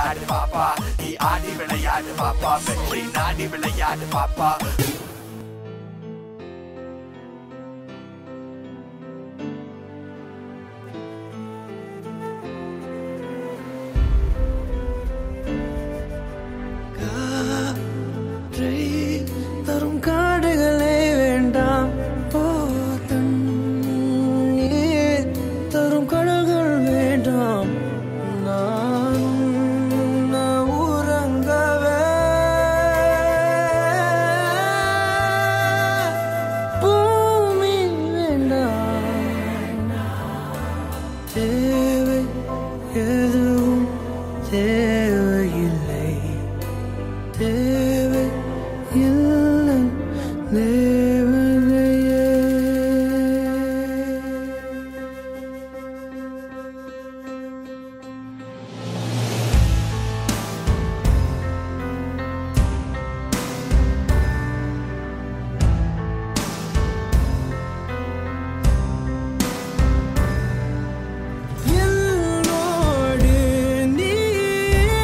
விளையாடு பாப்பா நீ ஆடி விளையாடு பாப்பா வெற்றி நாடி விளையாடு பாப்பா காற்றை தரும் காடுகளே வேண்டாம் ஓ தண்ணீர் தரும் கடல்கள் வேண்டாம் நான் நான் உறங்கவே பூமி வேண்டாம் தேவை எதுவும் தேவையில்லை தேவை இல்லை தேவதையே என்னோடு நீ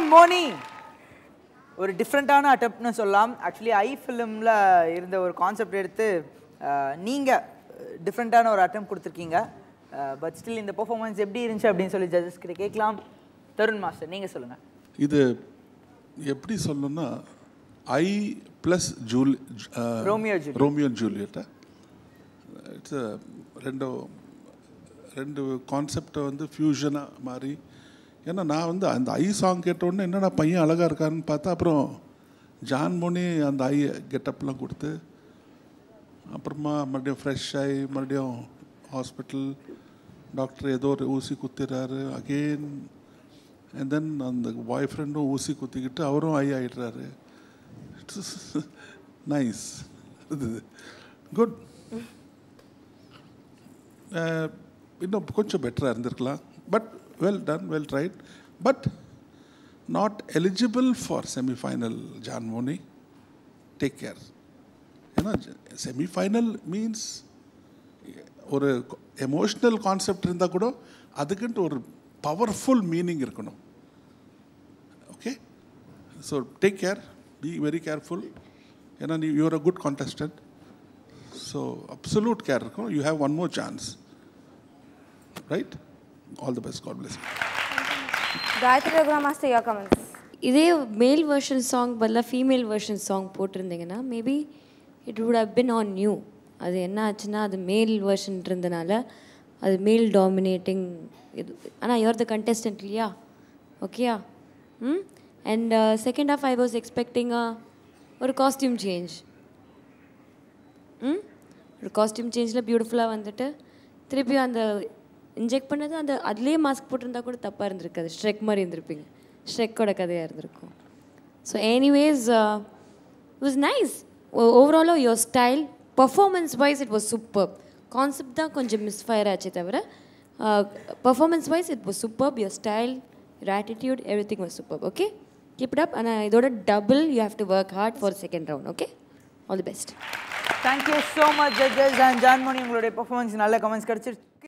மோனி ஒரு டிஃப்ரெண்ட்டான அட்டம்ப்ட்னு சொல்லலாம் ஆக்சுவலி ஐ ஃபிலிமில் இருந்த ஒரு கான்செப்ட் எடுத்து நீங்கள் டிஃப்ரெண்ட்டான ஒரு அட்டம் கொடுத்துருக்கீங்க பட் ஸ்டில் இந்த பெர்ஃபார்மன்ஸ் எப்படி இருந்துச்சு அப்படின்னு சொல்லி ஜட்ஜஸ் கிட்ட கேட்கலாம் தருண் மாஸ்டர் நீங்கள் சொல்லுங்கள் இது எப்படி சொல்லணும்னா I plus Julie Romeo Juliet. Romeo ஜூலியட்டா இட்ஸ் ரெண்டு ரெண்டு கான்செப்டை வந்து ஃபியூஷனாக மாறி ஏன்னா நான் வந்து அந்த ஐ சாங் கேட்டோடனே என்னடா பையன் அழகாக இருக்கான்னு பார்த்தா அப்புறம் ஜான் மோனி அந்த ஐ கெட்டப்லாம் கொடுத்து அப்புறமா மறுபடியும் ஃப்ரெஷ் ஆகி மறுபடியும் ஹாஸ்பிட்டல் டாக்டர் ஏதோ ஒரு ஊசி குத்திடுறாரு அகெயின் அண்ட் தென் அந்த பாய் ஃப்ரெண்டும் ஊசி குத்திக்கிட்டு அவரும் ஐ ஆயிடுறாரு இட்ஸ் நைஸ் இது குட் இன்னும் கொஞ்சம் பெட்டராக இருந்திருக்கலாம் but well done well tried but not eligible for semifinal John Moni take care ஏன்னா செமிஃபைனல் மீன்ஸ் ஒரு எமோஷ்னல் கான்செப்ட் இருந்தால் கூட அதுக்குன்ட்டு ஒரு பவர்ஃபுல் மீனிங் இருக்கணும் okay so take care be very careful ஏன்னா நீ you are a good contestant so absolute care இருக்கும் you have one more chance right all the best God bless Gayatri Raghuram Master, your comments. இதே மேல் version song பதிலாக female version song போட்டிருந்தீங்கன்னா maybe it would have been an new அது என்ன ஆச்சுன்னா அது மேல் வெர்ஷன் இருந்தனால அது மேல் டாமினேட்டிங் இது ஆனால் யுவர் த கண்டெஸ்டன்ட் இல்லையா ஓகேயா hmm and second half I was expecting ஒரு காஸ்டியூம் சேஞ்ச் ம் ஒரு காஸ்டியூம் சேஞ்சில் பியூட்டிஃபுல்லாக வந்துட்டு திருப்பியும் அந்த இன்ஜெக்ட் பண்ணது அந்த அதுலேயே மாஸ்க் போட்டிருந்தா கூட தப்பாக இருந்திருக்காது ஸ்ட்ரெக் மாதிரி இருந்திருப்பீங்க ஸ்ட்ரெக்கோட கதையாக இருந்திருக்கும் ஸோ எனிவேஸ் வாஸ் நைஸ் ஓவராலாக your style performance wise it was super concept தான் கொஞ்சம் மிஸ்ஃபயர் ஆச்சே தவிர performance wise it was super your style your attitude everything was super okay keep it up ஆனால் இதோட double you have to work hard for second round okay all the best thank you so much judges and John Moni உங்களுடைய performance நல்ல comments கிடச்சிருச்சு